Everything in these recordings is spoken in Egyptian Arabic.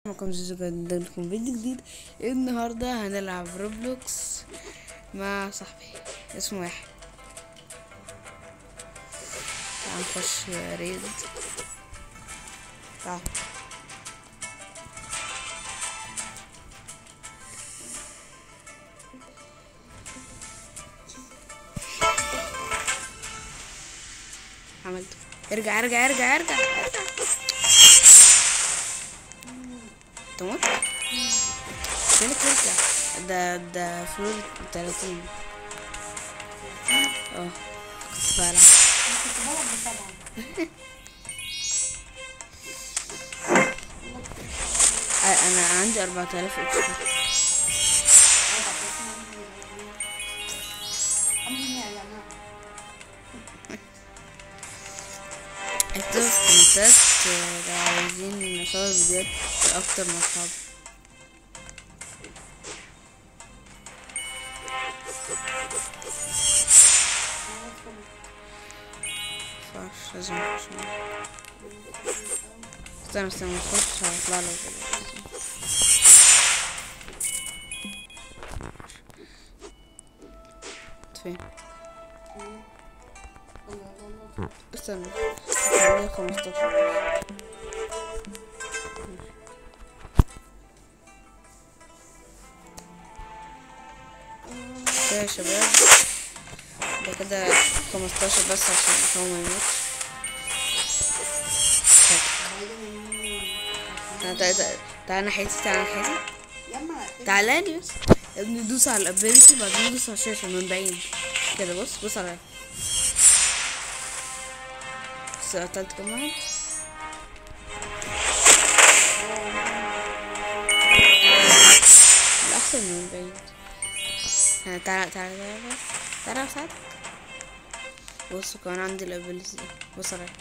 معكم زيزو جدا لكم فيديو جديد النهاردة هنلعب روبلوكس مع صاحبي اسمه واحد تعال نخش ريد تعال عملته ارجع ارجع ارجع ارجع ارجع تموت فينك ارجع ده ده فلور 30 اه كنت بلعب كنت بلعب بسبعة آه، انا عندي 4000 اكسبير اكتبوا في الكومنتات آه، لو عايزين نصور فيديوهات اكتر مع اصحابي مينفعش لازم نخش معاه. استنى استنى نخش هطلع لك دلوقتي. فين استنى خليها 15 كده يا شباب ده كده 15 بس عشان هو ما يموتش تعال- تعال- تعال- تعال ناحيتي تعال ناحيتي تعالى لي بس يا ابني دوس على الابيلتي بعدين دوس على الشاشة من بعيد كده بص بص على بس قتلت كم واحد الأحسن من بعيد ها تعالى تعالى تعالى تعالى أساعدك بص كمان عندي الابيلتي دي بص على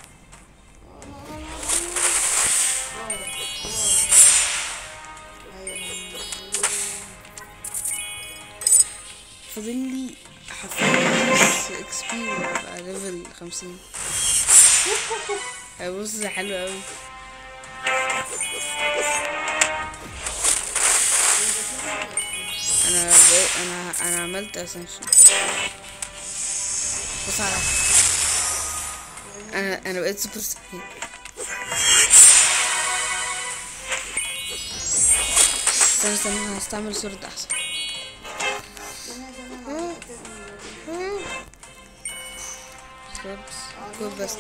فاضل لي حرفيا اكس بي وابقى ليفل خمسين بص ده حلو اوي انا بقيت انا انا عملت اسنشن بص على انا انا بقيت سوبر ساين استنى استنى هستعمل صورة احسن كوبس كوبس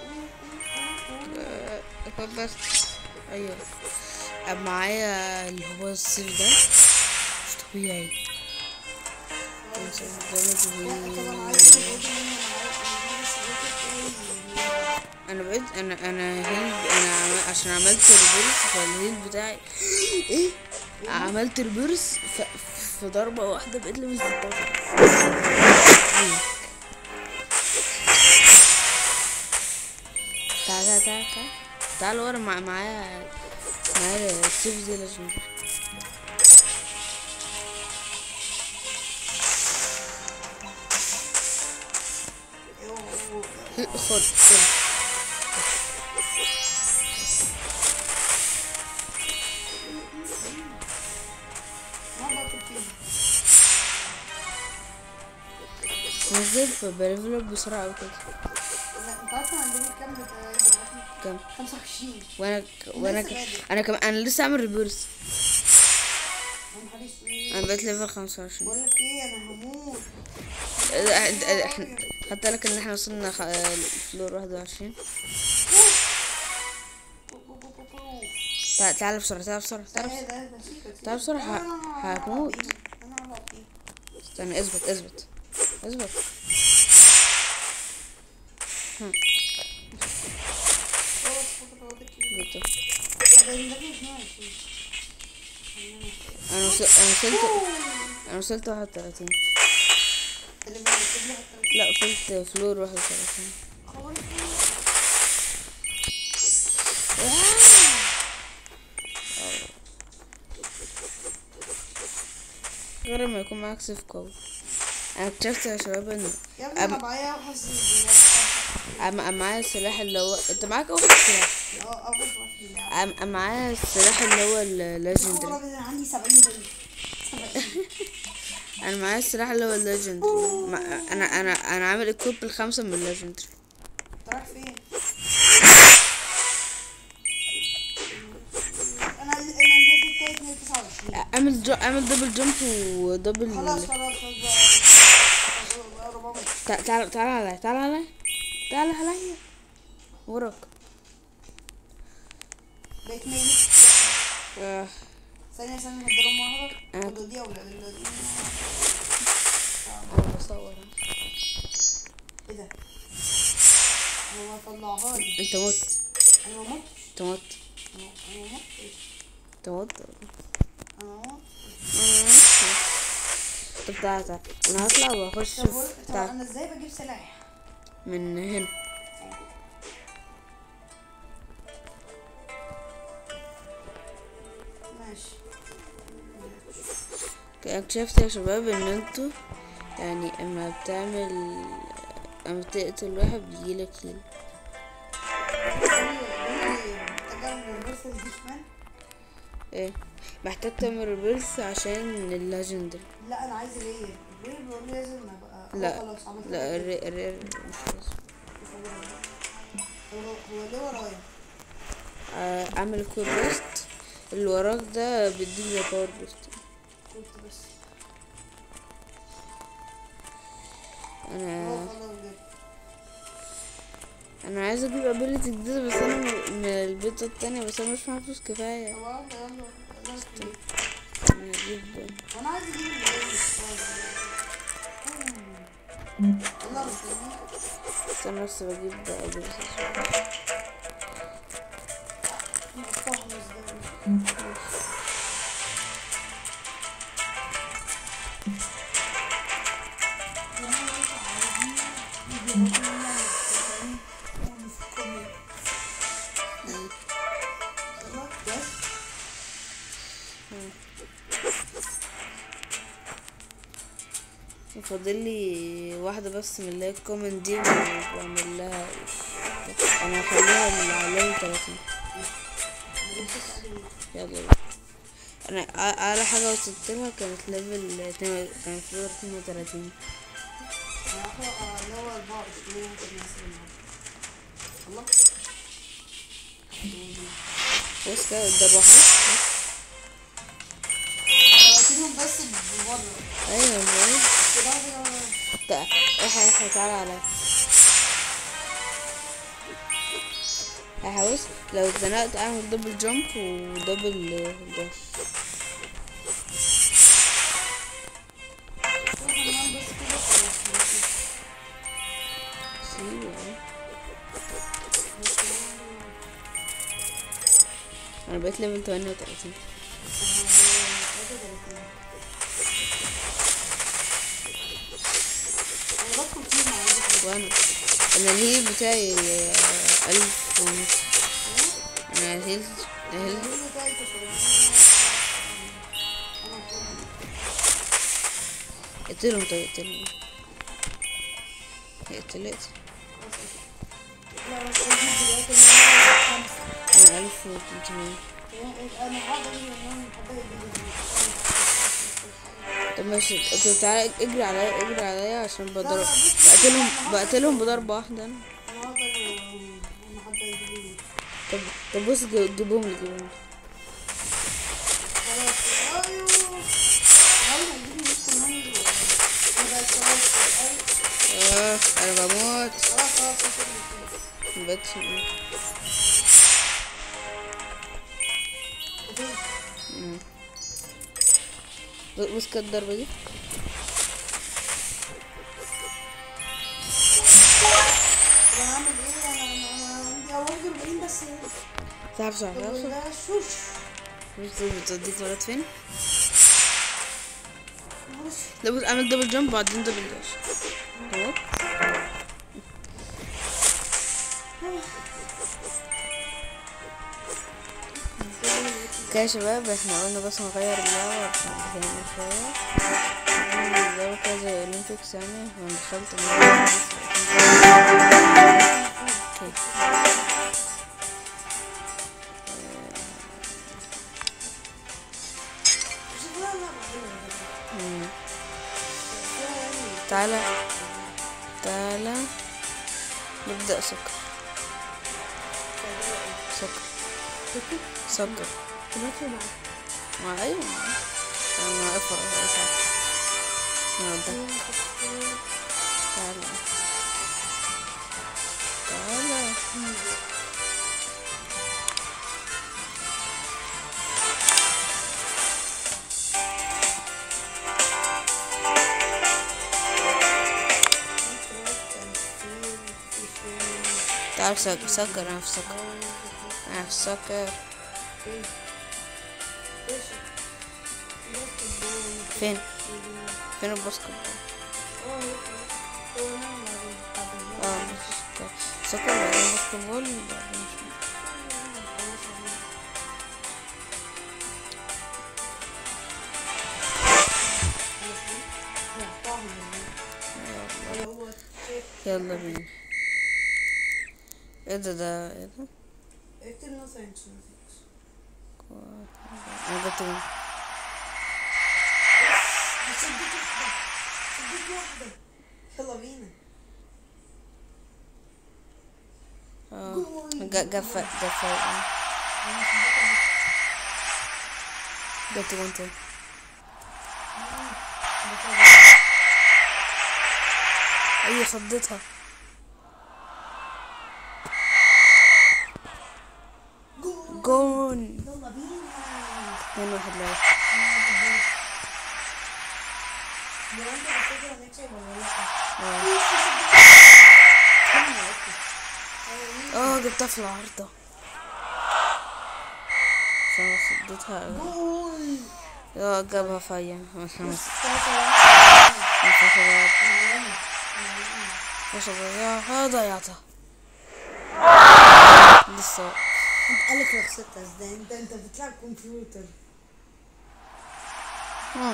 كوبس ايوه أب معايا اللي هو السيف ده مش طبيعي انا بقيت انا انا هيل انا عم- عشان عملت ريبيرس فالهيل بتاعي ايه عملت ريبيرس ف... في ضربة واحدة بقيت ليفل 16 تعال تعال تعال تعال تعال ورا مع معايا معايا السيف دي لازم خد خد نزل فبريفلوب بسرعة أوي كده انت اصلا عندنا كام دلوقتي؟ كم 25 وانا ك... وانا ك... انا كمان انا لسه عامل ريبيرس يا نهار اسود انا بقيت ليفل 25 بقول لك ايه انا هموت اه، انت- اه، احنا حتى لك ان احنا وصلنا خ... اه، فلور 21 تعال تعال بسرعة تعال بسرعة تعال ايه بسرعة ده ده سيكرت تعال بسرعة ه... هتموت انا هلعب ايه استنى اثبت اثبت اثبت هم، جبته انا وصل... انا وصلت انا وصلت 31 لا وصلت فلور 31 غير ما يكون معاك سيف قوي انا اكتشفت يا شباب ان يا ابني انا أب- معايا حظ أم- معايا السلاح اللي هو انت معاك اول سلاح اه اول واحد في اللعبة. أم- معايا السلاح اللي هو هو الليجندري الراجل انا عندي 70 بنت 70 انا معايا السلاح اللي هو الليجندري ما- انا انا انا عامل اكوب الخمسة من الليجندري انت رايح فين؟ انا ال- انا النازل بتاعي 229 اعمل جو... اعمل دبل جمب ودبل خلاص خلاص خلاص بقى بقى 400 تع- تعال تعال عليا تعال عليا تعال عليا وراك بقيت 100 آه. ثانية ثانية هضربهم واحدة أنا- خدوا دي ولا دي ولا دي انا بصور ايه ده؟ هو طلعها لي انت مت انا ما متش انت مت انا أنا ما متش انت مت انا ما متش طب تعال تعال انا هطلع واخش طب بقول- في طب تعال انا ازاي بجيب سلاح؟ من هنا ماشي اكتشفت يا شباب ان انتوا يعني اما بتعمل اما تقتل واحد بيجيلك هيل تجارب الريفرسال دي كمان ايه محتاج تعمل ريفرس عشان الليجندري لا انا عايز الرير الرير بيقول لي لازم ابقى هو لا خلاص عملت لا الرير. الري الري مش لازم هو هو ليه ورايا؟ آه، اعمل كود بيست اللي وراك ده بيديك زي باور بيست قلت بس هو انا خلاص جاب انا عايز اجيب ابيلتي جديده بس انا من- من البيتا التانية بس انا مش معايا فلوس كفايه طب يلا يلا يلا اجيب. انا اجيب وانا عايز اجيب الرير يلا مستنيك استنى بس بجيب ابيلتي مستحمس ده فاضل لي واحدة بس من اللي هي الكومن دي واعمل لها انا هخليها اللي عليها 30 يلا بينا. انا أع- اعلى حاجة وصلت لها كانت ليفل اتنين- كانت ليفل 32 الله بص كده قدام واحدة قلتلهم بس بره ايوه بقول. كده كده تع- احنا احنا تعالى عليا هحاول لو اتزنقت اعمل دبل جامب ودبل داش كمان بس كده خلاص سيبه انا بقيت ليفل 38 انا بدخل فيهم على فكرة. وانا انا الهيل بتاعي آه، ألف ونص انا الهيل الهيل الهيل بتاعي كده. انا كده. اقتلهم طيب اقتلهم اقتل اقتل لا بس الهيل دلوقتي أنا خمسة. انا ألف وتلتمية انا هقدر ان انا طب ماشي طب تعالى اجري عليا اجري عليا عشان بضرب لا، بص، بقتلهم أنا بقتلهم بضربة واحدة انا انا هقدر انا هقدر يجيبوني طب طب بص جي- جيبهم لي جيبهم لي خلاص ايوه هل هيجيبني نص كمان يبقى خلاص اه انا بموت خلاص خلاص خلاص مبقتش مم. بص كده الضربة دي انا هعمل ايه انا انا انا عندي اول 40 بس تعرف صح طب تعرف صح ده شوش بص بتوديك لغاية فين معلش لا بص اعمل دبل جامب بعدين دبل داش تمام كده يا شباب احنا قلنا بس نغير اللعبة عشان زهقنا شوية اللعبة كده زي اولمبيكس يعني وانا دخلت مرة اوكي شكلها لعبة حلوة مم. فيها يعني تعالى تعالى نبدأ سكر سكر سكر تمثل معاك ما ايوه انا افرح تعالى تعالى تعالى تعال سكر سكر انا في سكر انا في سكر فين فين الباسكت بول اه سكر سكر بعدين باسكت بول بعدين شو. يلا بينا ايه ده ده ايه ده اكتب نو ثانكس نو ثانكس انا جبت جون هصدق واحدة صدق واحدة يلا بينا اه جول. جا- جاب فرق جاب فرق آه. جبت جون تاني اي صدتها جول جون يلا بينا اتنين واحد لا هو انت بتفكر هنكسب ولا لا؟ اه كمل يا أختي. اه جبتها في العارضة عشان صدتها جول اه جابها فيا خمس ثلاثة واحد. خمسة شباب مليانة. خمسة شباب اه ضيعتها لسه انت قالك لو خسرتها ازاي انت انت بتلعب كمبيوتر هم.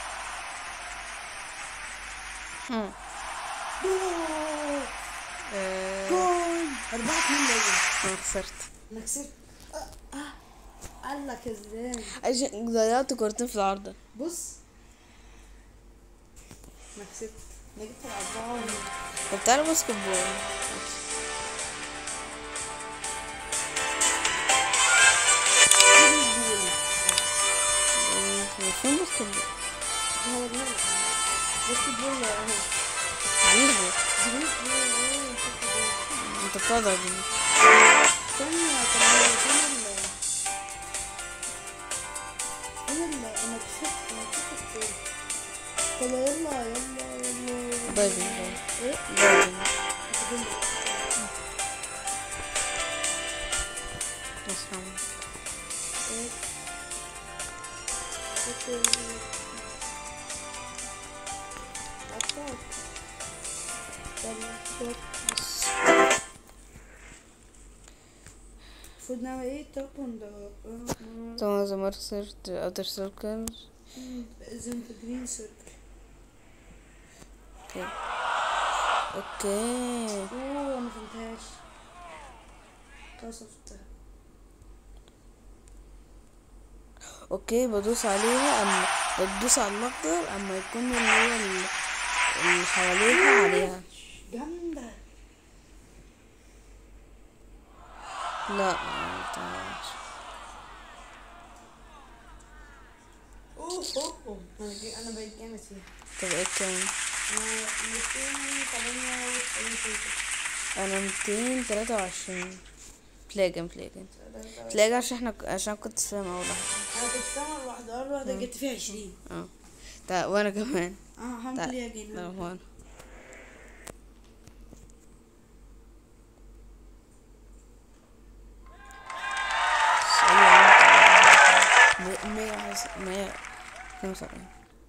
هم. جول آه، جول أربعة اتنين ليا انا خسرت أنا كسبت آه، آه. قال لك ازاي عشان ضيعت كورتين في العارضة بص أنا كسبت أنا جبت الأربعة طب تعالى باسكت بول جول آه، فين باسكت بول؟ هو ده بص جول اهو كبير بول جول جول انت بتقعد على الجنب. ثانية طب هو فين ال فين ال أنا كسبت أنا كسبت فين؟ طب يلا يلا يلا دايفنج دايفنج إيه؟ دايفنج اسمع إيه؟ إيه؟ أطلع. يلا شوف. المفروض نعمل ايه توب on the Thomas Mercer the outer circles is in the green circle اوكي اوكي اوه انا فهمتهاش خلاص فهمتها اوكي بدوس عليها اما بدوس على الاخضر اما يكون اللي هي ال- اللي حواليها عليها جامدة لا متعرفش. اوه اوه أوه. انا جي- انا بقيت جامد فيها طب ايه كام انا 298 فوزة. انا ميتين تلاتة وعشرين بلاجن بلاجن تلاتة. بلاجن عشان احنا عشان كنت فاهم اول واحدة انا كنت فاهمة الواحدة اول واحدة جبت فيها 20 اه تا- وانا كمان اه الحمد تا- لله يا لا جينا هو انا مية مية وعش- مية اتنين وسبعين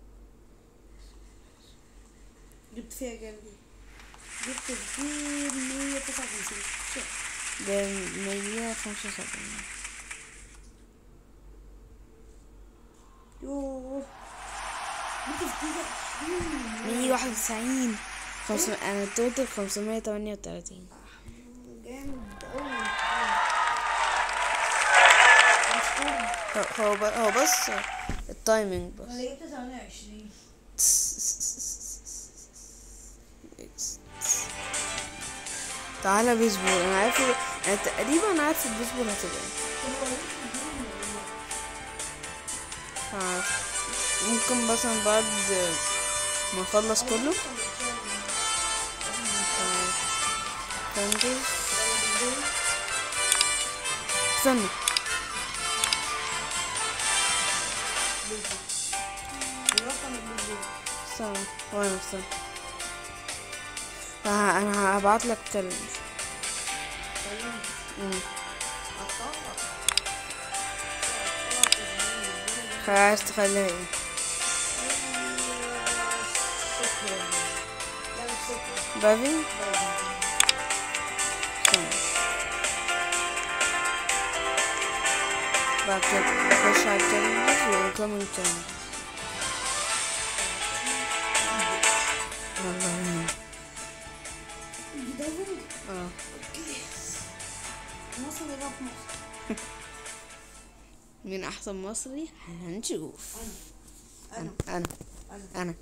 جبت فيها كام دي جبت 259 شوف ده مية خمسة وسبعين يوه جبت فيها 20 مية واحد وتسعين خمسمية أنا التوتال خمسمية تمانية وتلاتين جامد هو ب... هو بس التايمينج بس انا جبت 28 تعالى بيسبول انا عارف انا تقريبا عارف البيسبول هتبقى ايه عارف. ممكن مثلا بعد ما نخلص كله تنجز استنى استنى وانا استنى آه، انا هبعت لك تشالنج عايز تخليها ايه بابي استنى. بعد كده نخش على التشالنجز وانكمنج تشالنج والله اه مصر ولا في مصر؟ مين احسن مصري هنشوف انا انا انا انا انا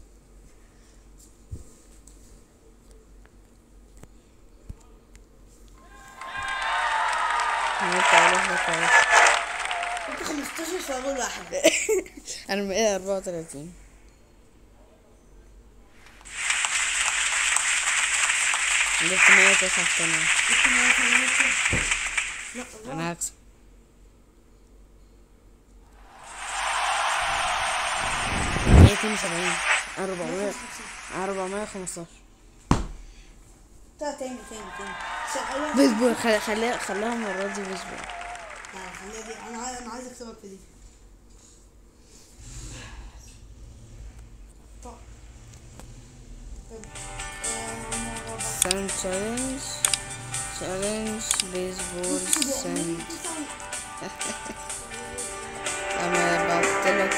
عملت على واحدة كويس كنت 15 في اول واحده انا مئة اربعة وتلاتين جبت مية تسعة في التانية كنت معايا ثمانية. لا انا هكسب مية اتنين وسبعين أربعمية أربعمية خمستاشر لا تاني تاني تاني سألها بيسبول خليها خليها خليها المرة دي بيسبول لا خليها دي انا عايز انا عايز اكسبك في دي طب طب آه، ساند تشالنج تشالنج بيسبول ساند انا بعتلك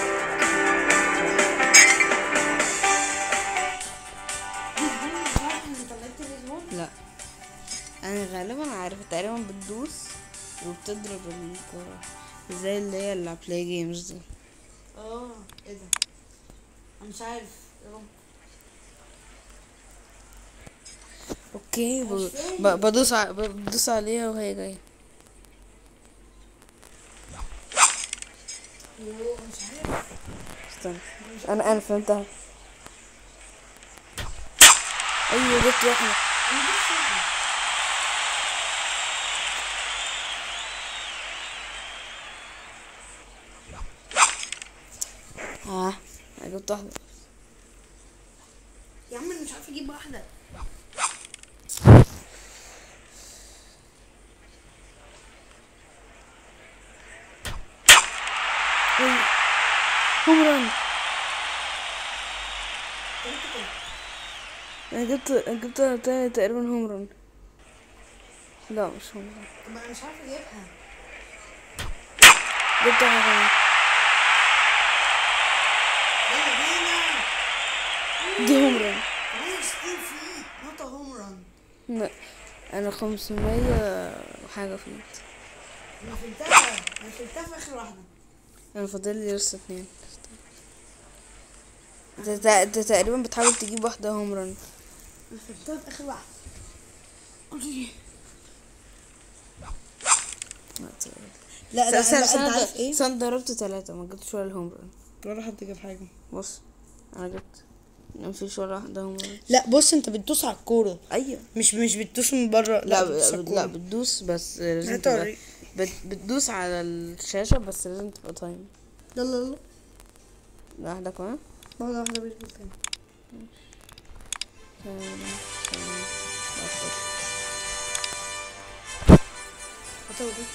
انت لعبت بيسبول؟ لا انا غالبا عارفه تقريبا بتدوس وبتضرب الكرة زي اللي هي اللي بلاي جيمز دي اه ايه ده؟ انا مش عارف يا رب. اوكي ب... مش فاهم. ب... بدوس ع... ب- بدوس عليها وهي جايه يوه، مش عارف استنى انا انا فهمتها ايوه جبت واحده انا مش فاهم. اه انا جبت واحده يا عم انا مش عارف اجيب واحده هوم ران انا جبت انا جبت تاني تقريبا هوم ران لا مش هوم ران طب انا مش عارف اجيبها جبت واحده كمان يلا بينا دي هوم ران انا 60 فيت نوت هوم ران لا انا خمسمية وحاجة فيت انا فهمتها انا فهمتها في اخر واحده انا فاضل لي لسه اتنين انت تق- انت تقريبا بتحاول تجيب واحدة هوم ران انا فهمتها في اخر واحده قولي لا لا سنة لا انت عارف سنة ايه سنة ضربت تلاتة ما جبتش ولا هوم ران ولا حد جاب حاجه بص انا جبت مفيش ولا واحدة هوم ران لا بص انت بتدوس على الكوره ايوه مش مش بتدوس من بره لا بتدوس على لا, الكورة. لا بتدوس بس لازم هتوري. تبقى بت بتدوس على الشاشة بس لازم تبقى تايم يلا يلا واحدة كمان واحده واحده بيسبول تاني هتوريك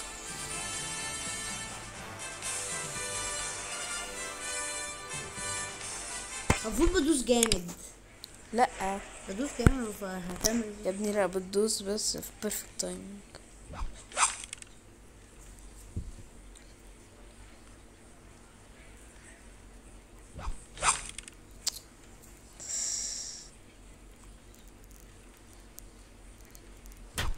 المفروض بدوس جامد لا بدوس جامد فهتعمل يا ابني لا بتدوس بس في بيرفكت تايمينج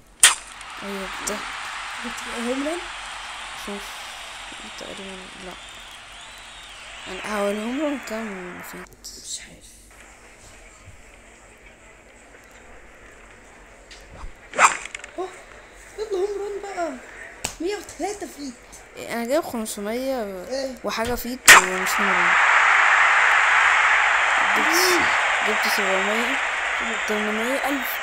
ايوه بتاع هوم ران شوف تقريبا لا انا هو الهوم ران كام فيت مش عارف أوه، يلا هوم ران بقى 103 فيت انا جايب 500 ايه وحاجة فيت ومش هوم ران جبت جبت 700 800 ألف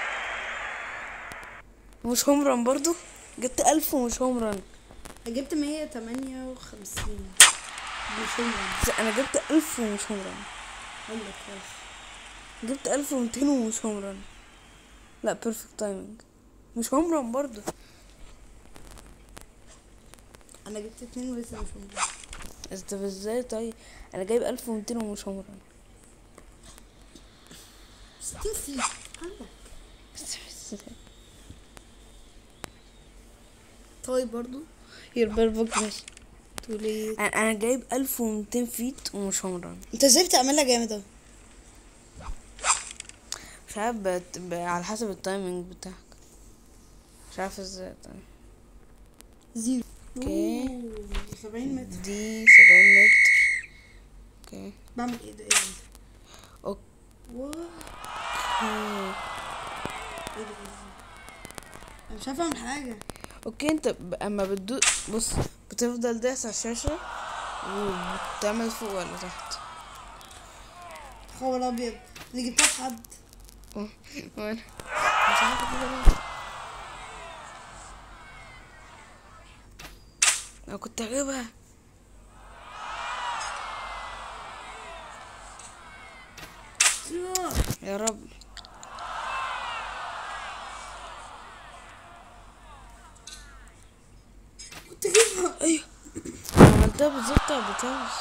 ومش هوم ران برضو جبت ألف ومش هوم ران جبت 158 مش هوم ران بس انا جبت ألف ومش هوم ران اقول لك خلاص جبت ألف ومتين ومش هوم ران لا بيرفكت تايمينج مش هوم ران برضو انا جبت اتنين بس مش هوم ران بس طب ازاي طيب انا جايب ألف ومتين ومش هوم ران 60 فيت عندك طيب برضو يور بيرفكت ماشي تولي انا أنا جايب ألف ومتين فيت ومش هوم ران انت ازاي بتعملها جامد اوي مش عارف بت... ب... على حسب التايمينج بتاعك مش عارف ازاي طيب زيرو اوكي. أوه، 70 متر دي سبعين متر اوكي بعمل ايه ده ايه ده اوكي واو ايه ده إيه ده؟ انا مش عارفه اعمل حاجه اوكي انت ب... اما بتدوق بص بتفضل داس على الشاشة وبتعمل فوق ولا تحت خبر ابيض اللي جبتها في حد وانا مش عارفه كده ليه. انا كنت هجيبها يوه. يا رب كنت اجيبها ايوه عملتها بالظبط على البوتاجاز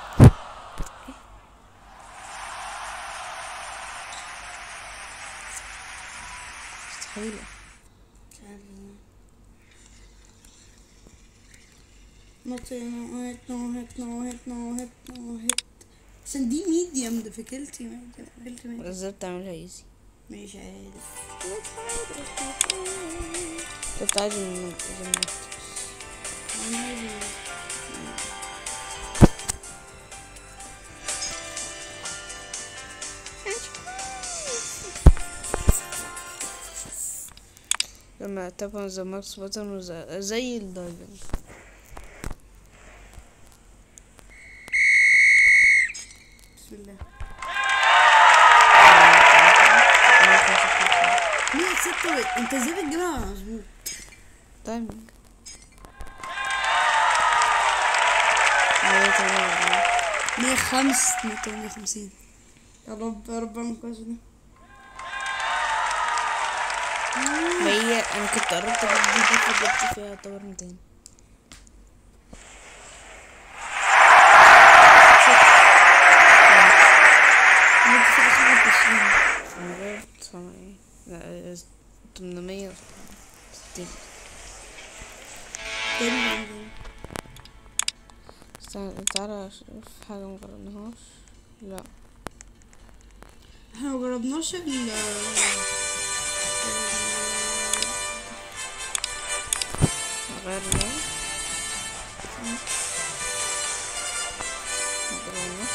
مستحيلة مش عارفه نط نو هيت نو هيت نو هيت نو هيت نو هيت عشان دي ميديم ديفيكولتي ديفيكولتي ازاي بتعملها ايزي مش عارف كنت عايز من من- لما تاب on the max button وز- زي الدايفنج بسم الله أنا كنت فاكر. مية ستة و- انت ازاي بتجيبها مظبوط تايمينج مية تمانية وأربعين. مية خمس مية تمانية وخمسين يا رب يا رب اعمل كويس دي مية أنا كنت قربت أجيب دي بس جبت فيها يعتبر ميتين جبت في اخر واحد عشرين أنا جايب تسعمية لا تمنمية وستين تاني استنى تعالى أشوف حاجة مجربناهاش لا احنا ما جربناش ال غير ده مجربناش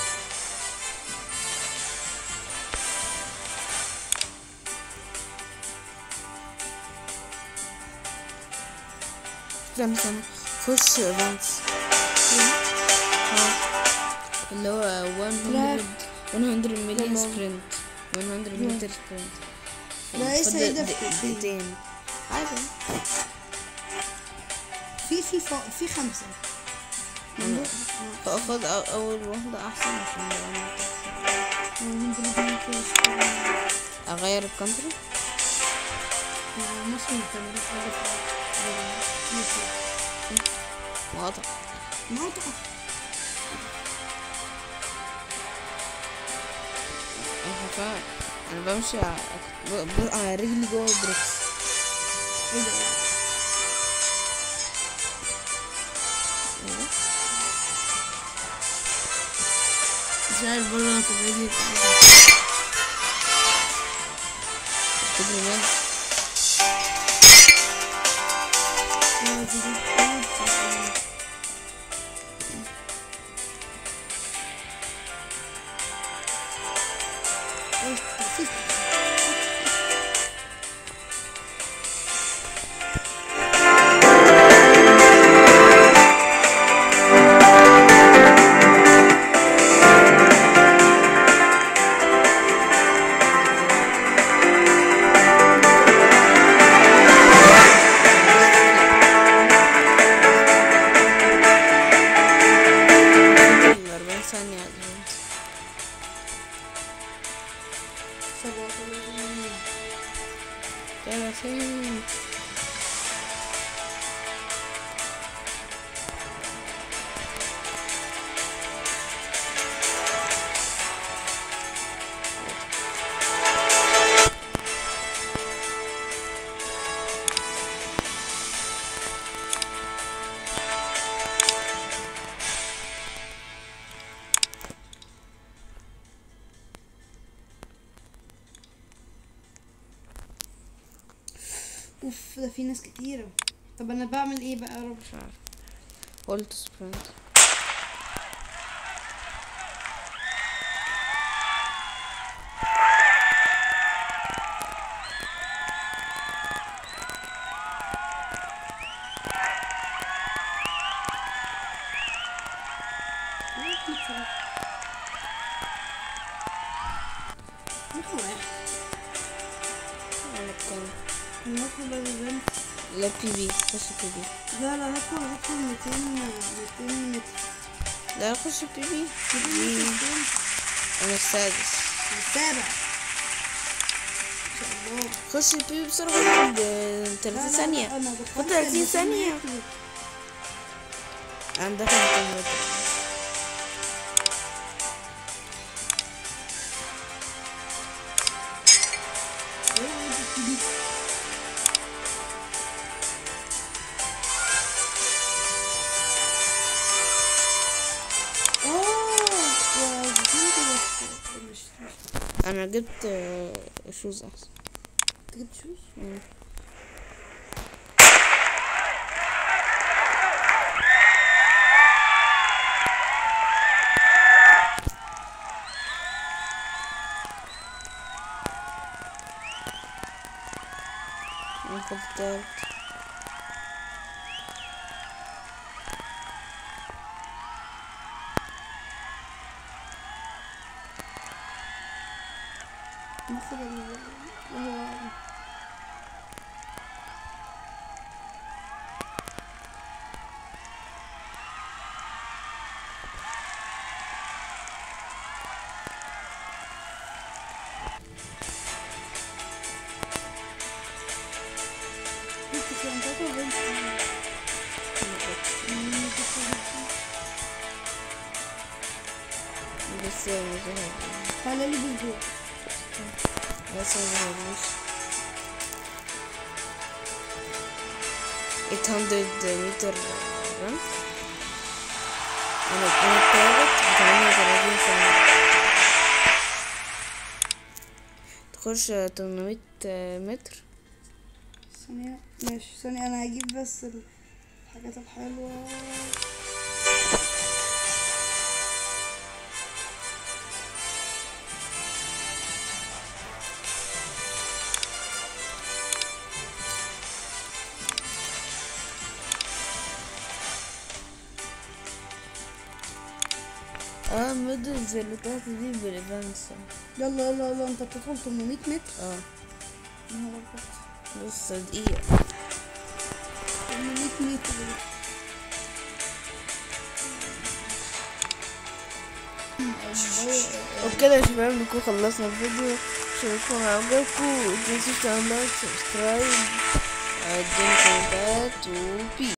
استنى استنى خش ايفنتس اللي هو 100 100 مليون لا. سبرنت 100 متر سبرنت لا، ايه فاضل سيدة في دق- الدقيقتين؟ دقيقتين عادي في في ف- في خمسة ممنوع. فاخد أ- اول واحدة احسن عشان آه. اغير الكونتري مصر مكملة مقاطع نقطة انا حرفيا انا بمشي على ب- ب- على رجلي جوه البريكس ايه ده أيوة. مش عارف برضه انا كنت رجلي تجري من ثانية على الإيفنت سبعة وثلاثين ثلاثين اوف ده في ناس كتيرة طب انا بعمل ايه بقى يا رب مش عارف قلت سبرنت رقم واحد أنا كان ندخل الايفنت لا بي بي خش بي بي لا لا هدخل هدخل 200 200 متر لا خش بي بي 200 متر أنا السادس السابع ان شاء الله خش بي بي بسرعة ب لا، 30 لا، ثانية لا، انا خد دخلت 30 200 ثانية متر. أنا داخل 200 متر اه وزنت بس مش مش أنا جبت آه، شوز أحسن انت جبت شوز مم. ناخد التالت ناخد ال هو انت في انطاكا ولا انت بس ما ظهر تعالى لي بالجو بس ما ظهرليش 800 متر رن أنا أنا التالت بتمانية وتلاتين ثانية تخش 800 متر ثانية ماشي ثانية انا هجيب بس الحاجات الحلوة اه الميدلز اللي تحت دي بالايفنتس يلا يلا يلا انت بتدخل 800 متر اه يا نهار أبيض. بص دقيقة 800 متر وبكده يا شباب نكون خلصنا الفيديو شاركوا مع عجبكم ومتنسوش تعملوا لايك سبسكرايب ادوني كومنتات وبيس